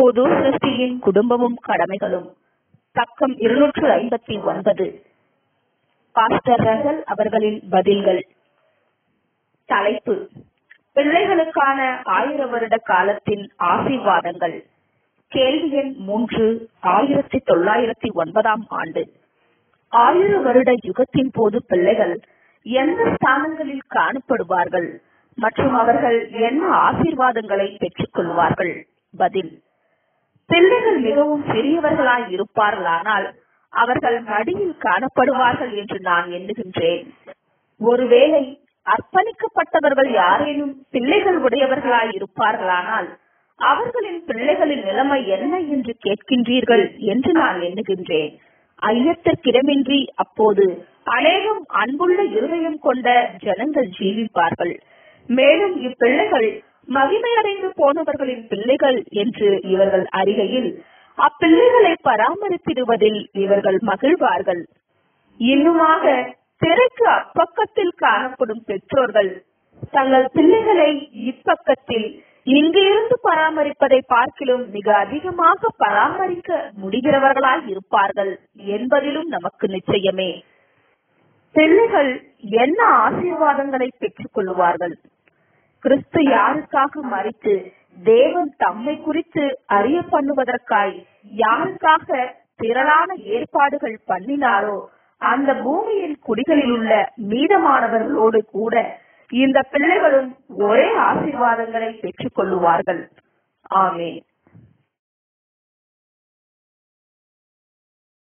புது சிருஷ்டியின் குடும்பமும் கடமைகளும் பக்கம் இருநூற்று ஐம்பத்தி ஒன்பது பாஸ்டர் ரசல் அவர்களின் பதில்கள் தலைப்பு பிள்ளைகளுக்கான ஆயிர வருட காலத்தின் ஆசீர்வாதங்கள் கேள்வி எண் மூன்று ஆயிரத்தி தொள்ளாயிரத்தி ஒன்பதாம் ஆண்டு ஆயிர வருட யுகத்தின் போது பிள்ளைகள் எந்த ஸ்தானங்களில் காணப்படுவார்கள் மற்றும் அவர்கள் என்ன ஆசீர்வாதங்களை பெற்றுக் கொள்வார்கள் பதில் பிள்ளைகள் மிகவும் சிறியவர்களாய் இருப்பார்களானால் அவர்கள் மடியில் காணப்படுவார்கள் என்று நான் எண்ணுகின்றேன் ஒருவேளை அர்ப்பணிக்கப்பட்டவர்கள் யாரேனும் பிள்ளைகள் உடையவர்களாய் இருப்பார்களானால் அவர்களின் பிள்ளைகளின் நிலைமை என்ன என்று கேட்கின்றீர்கள் என்று நான் எண்ணுகின்றேன் ஐயத்திற்கிடமின்றி அப்போது அநேகம் அன்புள்ள இருதயம் கொண்ட ஜனங்கள் ஜீவிப்பார்கள் மேலும் இப்பிள்ளைகள் மகிமையடைந்து போனவர்களின் பிள்ளைகள் என்று இவர்கள் அறிகையில் அப்பிள்ளைகளை பராமரித்திடுவதில் இவர்கள் மகிழ்வார்கள் இன்னுமாக திரைக்கு அப்பக்கத்தில் காணப்படும் பெற்றோர்கள் தங்கள் பிள்ளைகளை இப்பக்கத்தில் இங்கு இருந்து பராமரிப்பதை பார்க்கிலும் மிக அதிகமாக பராமரிக்க முடிகிறவர்களாய் இருப்பார்கள் என்பதிலும் நமக்கு நிச்சயமே பிள்ளைகள் என்ன ஆசீர்வாதங்களை பெற்றுக் கொள்வார்கள் கிறிஸ்து யாருக்காக மறித்து தேவன் தம்மை குறித்து அறிய பண்ணுவதற்காய் யாருக்காக திரளான ஏற்பாடுகள் பண்ணினாரோ அந்த பூமியின் குடிகளில் உள்ள மீதமானவர்களோடு கூட இந்த பிள்ளைகளும் ஒரே ஆசீர்வாதங்களை பெற்றுக் கொள்ளுவார்கள் ஆமே